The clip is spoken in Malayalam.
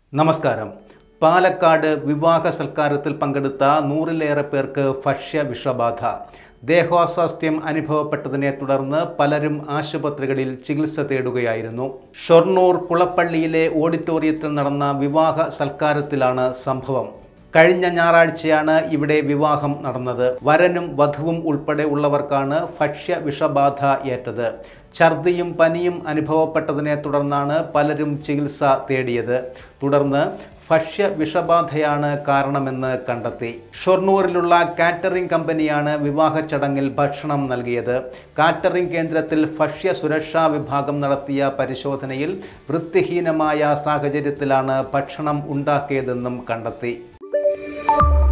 നമസ്കാരം പാലക്കാട് വിവാഹ സൽക്കാരത്തിൽ പങ്കെടുത്ത നൂറിലേറെ പേർക്ക് ഭക്ഷ്യ വിഷബാധ ദേഹാസ്വാസ്ഥ്യം അനുഭവപ്പെട്ടതിനെ തുടർന്ന് പലരും ആശുപത്രികളിൽ ചികിത്സ തേടുകയായിരുന്നു ഷൊർണൂർ കുളപ്പള്ളിയിലെ ഓഡിറ്റോറിയത്തിൽ നടന്ന വിവാഹ സൽക്കാരത്തിലാണ് സംഭവം കഴിഞ്ഞ ഞായറാഴ്ചയാണ് ഇവിടെ വിവാഹം നടന്നത് വരനും വധുവും ഉൾപ്പെടെ ഉള്ളവർക്കാണ് ഭക്ഷ്യ വിഷബാധ ഏറ്റത് ഛർദിയും പനിയും അനുഭവപ്പെട്ടതിനെ തുടർന്നാണ് പലരും ചികിത്സ തേടിയത് തുടർന്ന് ഭക്ഷ്യ വിഷബാധയാണ് കാരണമെന്ന് കണ്ടെത്തി ഷൊർണൂരിലുള്ള കാറ്ററിംഗ് കമ്പനിയാണ് വിവാഹ ചടങ്ങിൽ ഭക്ഷണം നൽകിയത് കാറ്ററിംഗ് കേന്ദ്രത്തിൽ ഭക്ഷ്യ സുരക്ഷാ വിഭാഗം നടത്തിയ പരിശോധനയിൽ വൃത്തിഹീനമായ സാഹചര്യത്തിലാണ് ഭക്ഷണം ഉണ്ടാക്കിയതെന്നും കണ്ടെത്തി